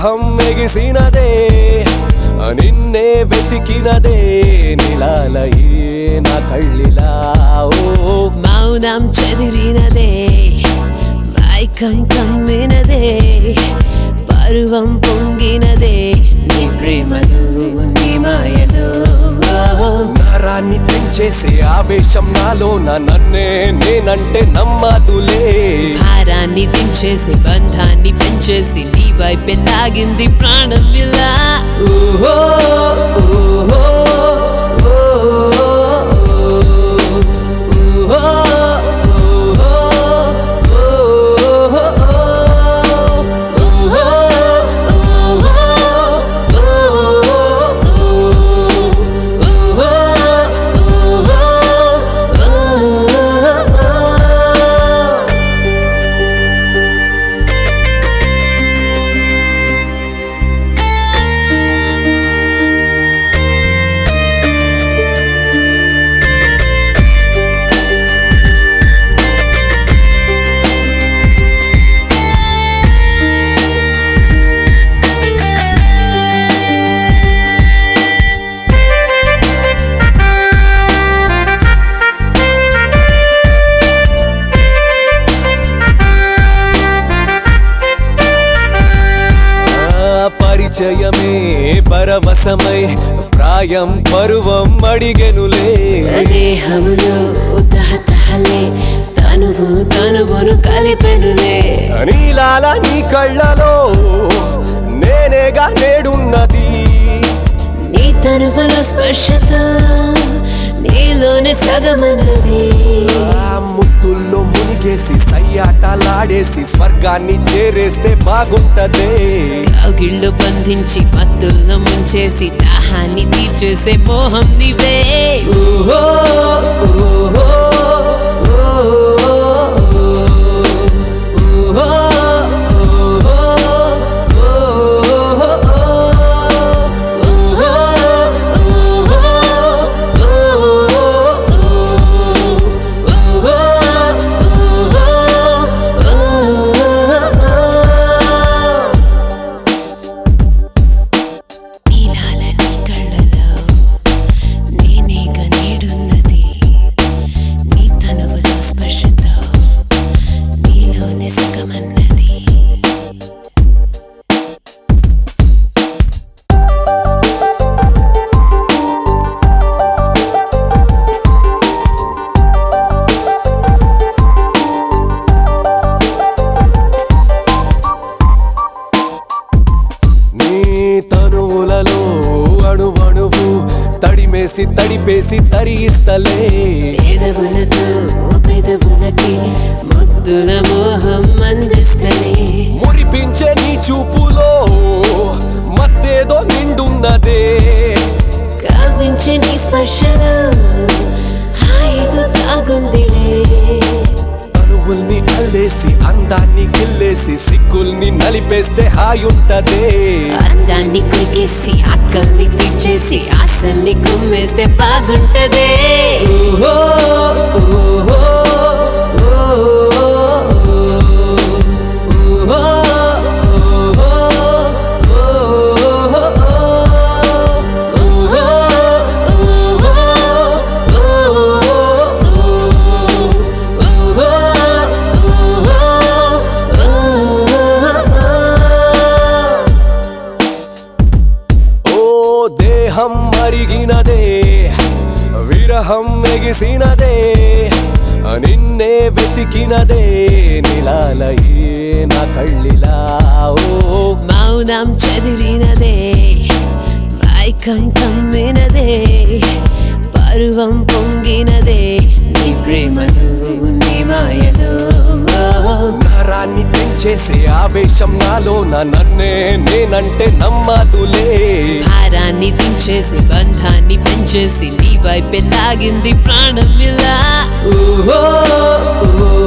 విరహం ఎగిసినదే నిన్నే వెతికినదే నిలాలయే నా కళ్ళిలా ఓ మౌనం చెదిరినదే మైకం కమ్మినదే పరువం పొంగినదే నీ ప్రేమలు నీ మాయలు నరాన్ని తెంచేసే ఆవేశం నాలో నా నన్నే నేనంటే నమ్మదులే భారాన్ని దించేసి బంధాన్ని పెంచేసి నీ వైపే లాగింది ప్రాణం ఇలా ఓహో ఓహో ఆ పరిచయమే పరవశమై ప్రాయం పరువం అడిగెనులే దేహములో తహతహలే తనువు తనువును కలిపెనులే నీలాల నీ కళ్ళలో నేనేగా నేడున్నది నీ తనువుల స్పర్శతో నీలోనే సగమన్నది ఆ ముద్దుల్లో మునిగేసి సయ్యాటలాడేసి స్వర్గాన్ని చేరేస్తే బాగుంటదే కౌగిళ్ళు బంధించి మత్తుల్లో ముంచేసి దాహాన్ని తీర్చేసే మోహం నీవే ఓహో ఓహో నీలాల నీ కళ్ళలో నేనేగ నీడున్నది నీ తనువులో స్పర్శతో నీలోని సగమన్నది నీ తనువులలో అణువణువు తడిమేసి తడిపేసి తరిగిస్తలే పెదవులతో పెదవులకి ముద్దుల మోహం అందిస్తలే మురిపించే నీ చూపులో మత్తేదో నిండున్నదే కవ్వించే నీ స్పర్శలో హాయిగా తాగుందిలే తనువుల్ని అల్లేసి అందాన్ని గిల్లేసి సిగ్గుల్ని నలిపేస్తే హాయుంటదే అందాన్ని కొరికేసి అక్కల్ని తెచ్చేసి ఆశల్ని కుమ్మేస్తే బాగుంటదే ఓహో ఓహో ఓ దేహం మరిగినదే విరహం ఎగిసినదే నిన్నే వెతికినదే నిలాలయే నా కళ్ళిలా ఓ మౌనం చెదిరినదే మైకం కమ్మినదే పరువం పొంగినదే నీ ప్రేమలు నీ మాయలు నరాన్ని తెంచేసే ఆవేశం నాలో నా నన్నే నేనంటే నమ్మదులే భారాన్ని దించేసి బంధాన్ని పెంచేసి నీ వైపే లాగింది ప్రాణం ఇలా ఓహో ఓహో